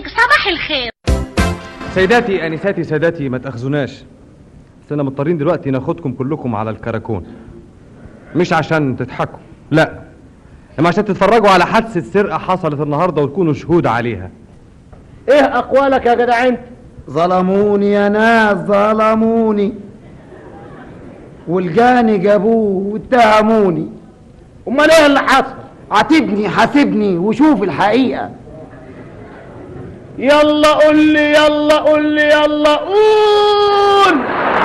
صباح الخير سيداتي انساتي ساداتي ما تاخذوناش بس انا مضطرين دلوقتي ناخدكم كلكم على الكراكون مش عشان تضحكوا لا اما عشان تتفرجوا على حادثه سرقه حصلت النهارده وتكونوا شهود عليها ايه اقوالك يا جدع انت ظلموني يا ناس ظلموني والجاني جابوه واتهموني امال ايه اللي حصل عاتبني حاسبني وشوف الحقيقة يلا قول لي يلا قول لي يلا قول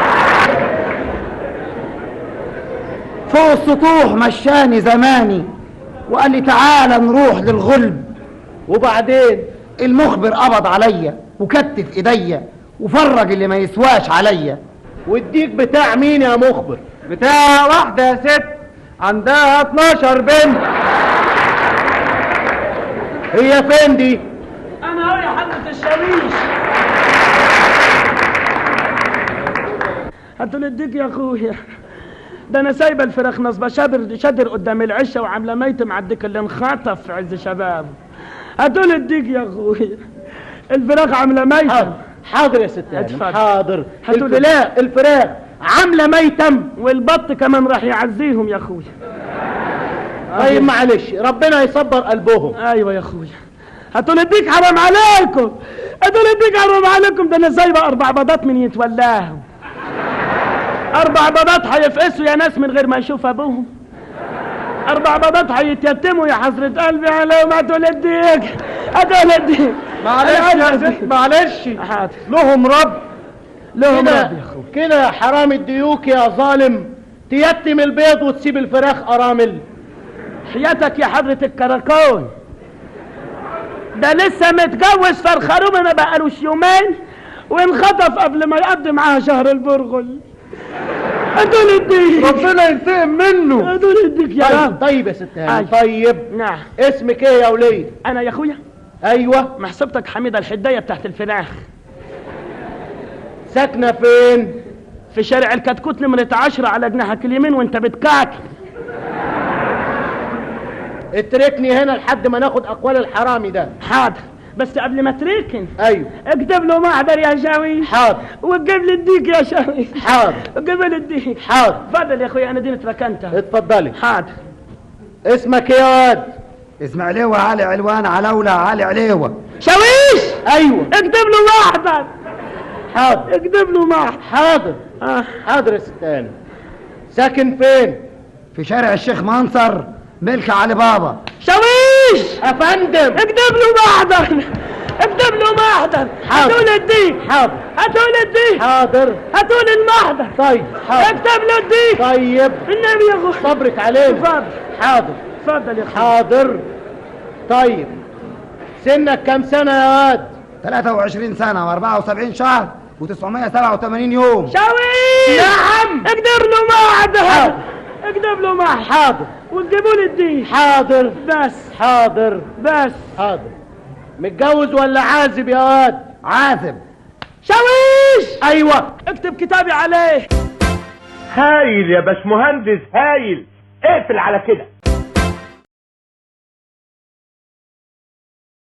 فوق السطوح مشاني زماني وقال لي تعالى نروح للغلب وبعدين المخبر قبض عليا وكتف ايديا وفرج اللي ما يسواش عليا والديك بتاع مين يا مخبر بتاع واحده يا ست عندها 12 بنت هي فين دي انا اهو يا حضرة الشاويش هاتوا الديك يا اخويا ده انا سايبه الفراخ نصبه شابر شادر قدام العشه وعامله ميتم على الديك اللي انخطف في عز شبابه هاتوا الديك يا اخويا الفراخ عامله ميتم حاضر حاضر يا ست هانم اتفضل. حاضر هاتوا الف... لي- لا الفراخ عامله ميتم والبط كمان راح يعزيهم يا اخويا طيب معلش ربنا يصبر قلبهم ايوه يا اخويا هاتوا الديك حرام عليكم هاتوا الديك حرام عليكم ده انا سايبه اربع بيضات من يتولاهم اربع بيضات هيفقسوا يا ناس من غير ما يشوف ابوهم اربع بيضات هيتيتموا يا حسرة قلبي عليهم هاتوا الديك هاتوا الديك معلش يا ست معلش حاضر لهم رب لهم كده رب يا اخويا كده يا حرام الديوك يا ظالم تيتم البيض وتسيب الفراخ ارامل حياتك يا حضرة الكراكون ده لسه متجوز فرخرومه ما بقالوش يومين وانخطف قبل ما يقضي معاها شهر البرغل هدول الديك ربنا ينتقم منه هدول الديك يا طيب, رب طيب يا ست هانم أيوة. طيب نعم اسمك ايه يا وليد انا يا اخويا ايوه محسوبتك حميده الحدايه بتاعت الفراخ ساكنه فين في شارع الكتكوت نمرة عشرة على جناحك اليمين وانت بتكاكل اتركني هنا لحد ما ناخد اقوال الحرامي ده حاضر بس قبل ما تركن ايوه اكتب له محضر يا شاوي حاضر وتجيب لي الديك يا شاوي حاضر جيب لي الديك حاضر اتفضل يا اخويا انا دي اتركنتها اتفضلي حاضر اسمك ايه يا واد اسماعيليوة علي علوان علولة علي عليوة شاويش ايوه اكتب له محضر حاضر اكتب له محضر حاضر آه. حاضر يا ست هانم ساكن فين في شارع الشيخ منصر ملك علي بابا شاويش افندم اكتب له محضر اكتب له محضر حاضر. هاتوا لي الديك حاضر هاتوا لي الديك حاضر هاتوا لي المحضر طيب حاضر اكتب له الديك طيب النبي يا اخويا صبرك علينا اتفضل حاضر اتفضل يا اخويا حاضر طيب سنك كام سنة يا واد 23 سنة و74 شهر و987 يوم شاويش نعم. اكتب له محضر حاضر. اكتب له محضر حاضر وتجيبوا لي الديك حاضر بس حاضر بس حاضر متجوز ولا عازب يا واد عازب شاويش ايوه اكتب كتابي عليه هايل يا باشمهندس هايل اقفل على كده